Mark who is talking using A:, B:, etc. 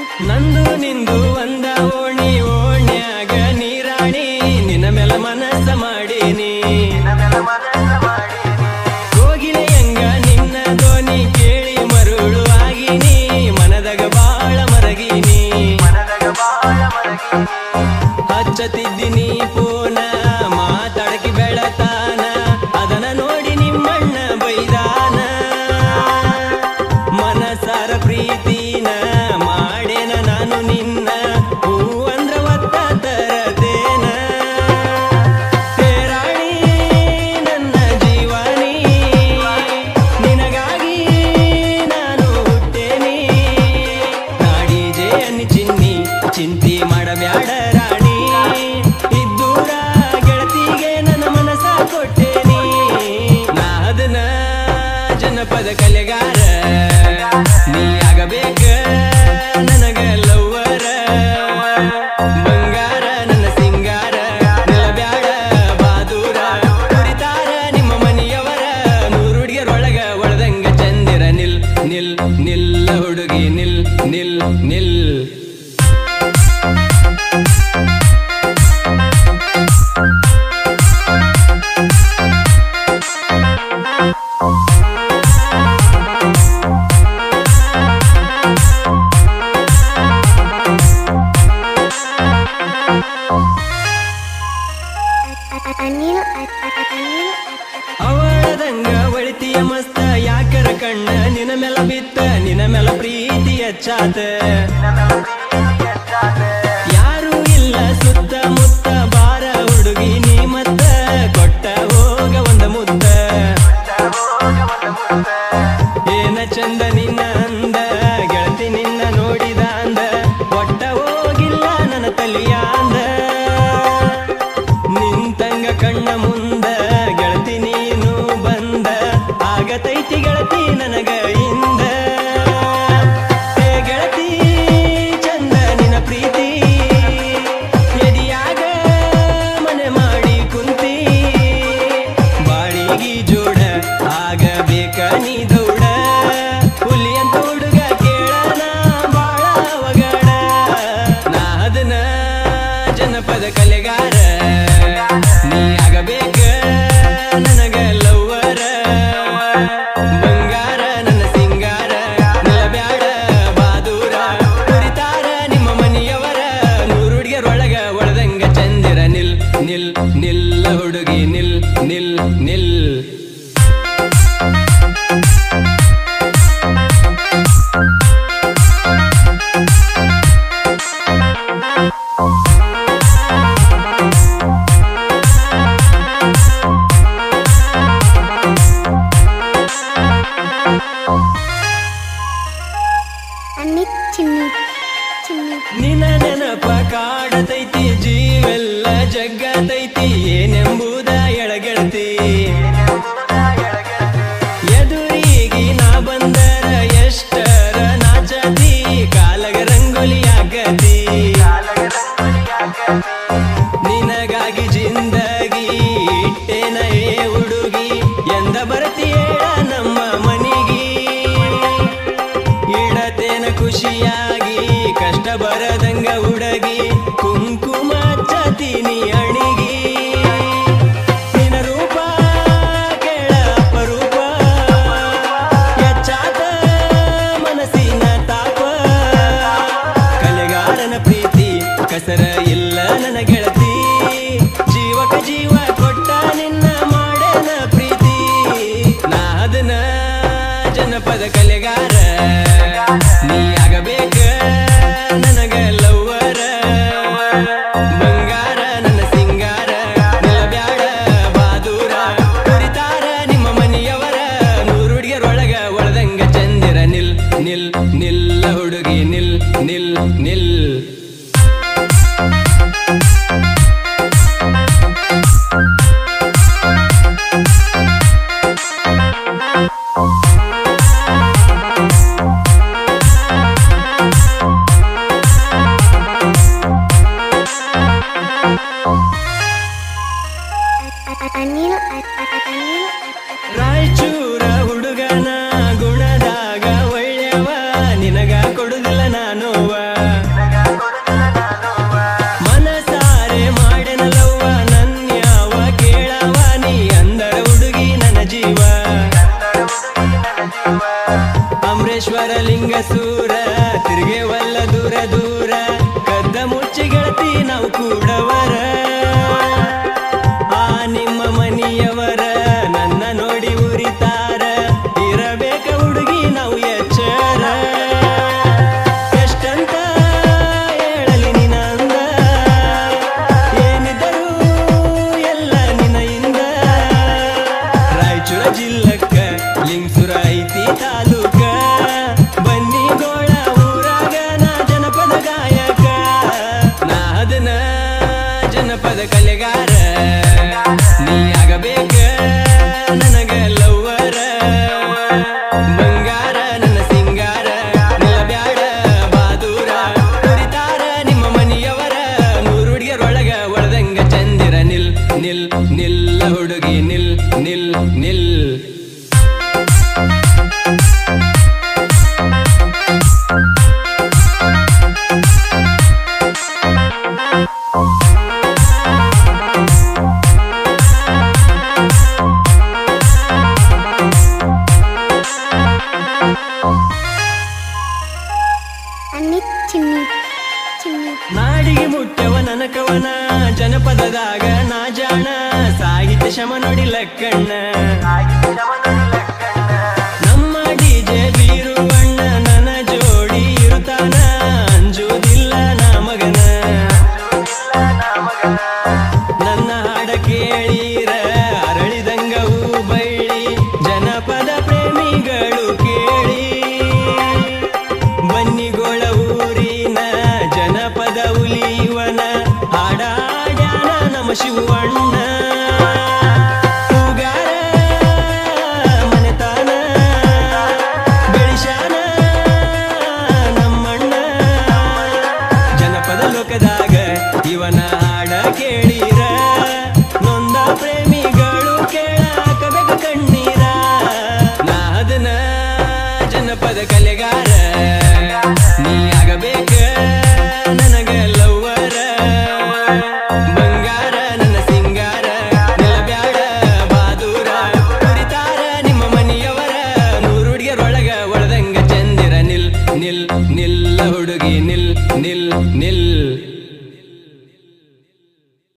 A: ನಂದು ನಿಂದು ಒಂದ ಓಣಿ ಓಣ್ಯಾಗ ನೀರಾಣಿ ನಿನ್ನ ಮೇಲ ಮನಸ್ಸ ಮಾಡೀನಿ ಕೋಗಿಲೆ ಹೆಂಗ ನಿನ್ನ ಧ್ವನಿ ಕೇಳಿ ಮರುಳು ಆಗಿನಿ ಮನದಾಗ ಬಾಳ ಮರಗಿನಿ ಹಚ್ಚತಿದ್ದೀನಿ ಪೂನ ಮಾತಾಡಕಿ ಬೆಳತಾನ ಅದನ್ನ ನೋಡಿ ನಿಮ್ಮಣ್ಣ ಬೈದಾನ ಮನಸಾರ ಪ್ರೀತಿನ ಮಾಡೇನ ನಾನು ನಿನ್ನ ಹೂ ಅಂದ್ರ ಒತ್ತ ತರದೇನ ಹೇ ರಾಣಿ ನನ್ನ ಜೀವನಿ ನಿನಗಾಗಿ ನಾನು ಹುಟ್ಟೇನಿ ನಾಡಿಜೆ ಅನ್ನಿ ಚಿನ್ನಿ ಚಿಂತಿ ಮಾಡಬ್ಯಾಡ ರಾಣಿ ಇದ್ದೂರ ಗೆಳತಿಗೆ ನನ್ನ ಮನಸ ಕೊಟ್ಟೇನಿ ನಾ ಅದನ್ನ ಜನಪದ ಕಲೆಗಾರ ನೀ ಆಗಬೇಕ ನನಗ ಲವ್ವರ ಬಂಗಾರ ನನ್ನ ಸಿಂಗಾರ ನಿಲ್ಲಬ್ಯಾಡ ಬಾದೂರ ಕುರಿತಾರ ನಿಮ್ಮ ಮನೆಯವರ ನೂರು ಹುಡುಗಿಯರೊಳಗ ಒಳದಂಗ ಚಂದಿರ ನಿಲ್ ನಿಲ್ ನಿಲ್ಲ ಹುಡುಗಿ ನಿಲ್ ನಿಲ್ ನಿಲ್
B: ಅನಿಲ್ ಅನಿಲ್
A: ಅವಳದಂಗ ಒಳಿತಿಯ ಮಸ್ತ ಯಾಕರ ಕಣ್ಣ ನಿನ ಮೇಲ ಬಿತ್ತ ನಿನ ಮೇಲ ಪ್ರೀತಿ ಹಚ್ಚಾತ ಯಾರು ಇಲ್ಲ ಸುತ್ತ ಮುತ್ತ ಬಾರ ಹುಡುಗಿ ನೀ ಮತ್ತ ಕೊಟ್ಟ ಹೋಗ ಒಂದ ಮುದ್ದ ಏನ ಚಂದ ನಿನ್ನ ಅಂದ ಗೆಳತಿ ನಿನ್ನ ನೋಡಿದ ಅಂದ ಒಟ್ಟ ಹೋಗಿಲ್ಲ ನನ್ನ ತಲಿಯ ಅಂದ ನಿಂತಂಗ ಕಣ್ಣ ಮುಂದ ಗೆಳತಿ ನೀನು ಬಂದ ಆಗತೈತಿ ಗೆಳತಿ ನನಗ ಇಂದ ಹೇ ಗೆಳತಿ ಚಂದ ನಿನ ಪ್ರೀತಿ ಎದಿಯಾಗ ಮನೆ ಮಾಡಿ ಕುಂತಿ ಬಾಳಿಗಿ ಜೋಡ ಆಗಬೇಕ ನೀ ದೌಡ ಹುಲಿ ಅಂತ ಹುಡುಗ ಕೇಳನ ಬಾಳ ಅವಗಡ ನಾ ಅದನ್ನ ಜನಪದ ಕಲೆಗಾರ ನೀ ಆಗಬೇಕ ನನಗ ಲವ್ವರ ಬಂಗಾರ ನನ್ನ ಸಿಂಗಾರ ನಿಲ್ಲಬ್ಯಾಡ ಬಾದೂರ ಕುರಿತಾರ ನಿಮ್ಮ ಮನೆಯವರ ನೂರು ಹುಡುಗಿಯರೊಳಗ ಒಳದಂಗ ಚಂದಿರ ನಿಲ್ ನಿಲ್ ನಿಲ್ಲ ಹುಡುಗಿ ನಿಲ್ ನಿಲ್ ನಿಲ್
B: ಅನಿಲ್ ಚಿನ್ನಿ ಚಿನ್ನಿ
A: ನಿನ ನೆನಪ ಕಾಡತೈತಿ ಜೀವೆಲ್ಲ ಜಗ್ಗತೈತಿ ಏನೆಂಬುದ ಎಳಗೆಳತಿ ಎದುರಿಗೆ ನಾ ಬಂದರ ಎಷ್ಟರ ನಾಚತಿ ಕಾಲಗ ರಂಗೋಲಿ ಆಗತಿ ನಿನಗಾಗಿ ಜಿಂದಗಿ ಇಟ್ಟೇನ ಏ ಹುಡುಗಿ ಎಂದ ಬರ್ತೀಯೇಳ ನಮ್ಮ ಮನಿಗಿ ಇಡತೇನ ಖುಷಿಯಾಗಿ ಕಷ್ಟ ಬರದಂಗ ಹುಡಗಿ ಕುಂಕುಮ ಹಚ್ಚತೀನಿ ಅಣಿಗಿ ನಿನ ರೂಪ ಕೇಳ ಅಪರೂಪ ಎಚ್ಚಾತ ಮನಸ್ಸಿನ ತಾಪ ಕಲೆಗಾರನ ಪ್ರೀತಿ ಕಸರ ಇಲ್ಲ ನನ್ನ ಗೆಳತಿ ಜೀವಕ ಜೀವ ಕೊಟ್ಟ ನಿನ್ನ ಮಾಡೇನ ಪ್ರೀತಿ ನಾ ಅದನ್ನ ಜನಪದ ಕಲೆಗಾರ ನೀ ಆಗಬೇಕ ನನಗ ಲವ್ವರ ಬಂಗಾರ ನನ್ನ ಸಿಂಗಾರ ನಿಲ್ಲಬ್ಯಾಡ ಬಾದೂರ ಕುರಿತಾರ ನಿಮ್ಮ ಮನೆಯವರ ನೂರು ಹುಡುಗಿಯರೊಳಗ ಒಳದಂಗ ಚಂದಿರ ನಿಲ್ ನಿಲ್ ನಿಲ್ಲ ಹುಡುಗಿ ನಿಲ್ ನಿಲ್ ನಿಲ್
B: ಅನಿಲ್ ಅನಿಲ್
A: ರಾಯಚೂರ ಹುಡುಗನ ಗುಣದಾಗ ಒಳ್ಳೆವ ನಿನಗ ಕೊಡುದಿಲ್ಲ ನಾನುವ
B: ಚಿನ್ನಿ ಚಿನ್ನಿ
A: ನಾಡಿಗೆ ಮುಟ್ಟವ ನನಕವನ ಜನಪದದಾಗ ನಾ ಜಾಣ ಸಾಹಿತ್ಯ ಶಮ ನೋಡಿ ಲಕ್ಕಣ್ಣ ನಮ್ಮ ಡಿಜೆ ಬೀರುವಣ್ಣ ನನ್ನ ಜೋಡಿ ಇರುತ್ತಾನ ಅಂಜುವುದಿಲ್ಲ ನಾ ಮಗನ ನನ್ನ ಹಾಡ ಕೇಳೀರ ಅರಳಿದಂಗ ಹೂ ಬಳ್ಳಿ ಜನಪದ ಪ್ರೇಮಿಗಳು ಕೇಳಿ ಬನ್ನಿಗೋಳ ಊರಿನ ಜನಪದ ಉಲಿವನ ಹಾಡಾಡ್ಯಾನ ನಮ್ಮ ಶಿವಣ್ಣ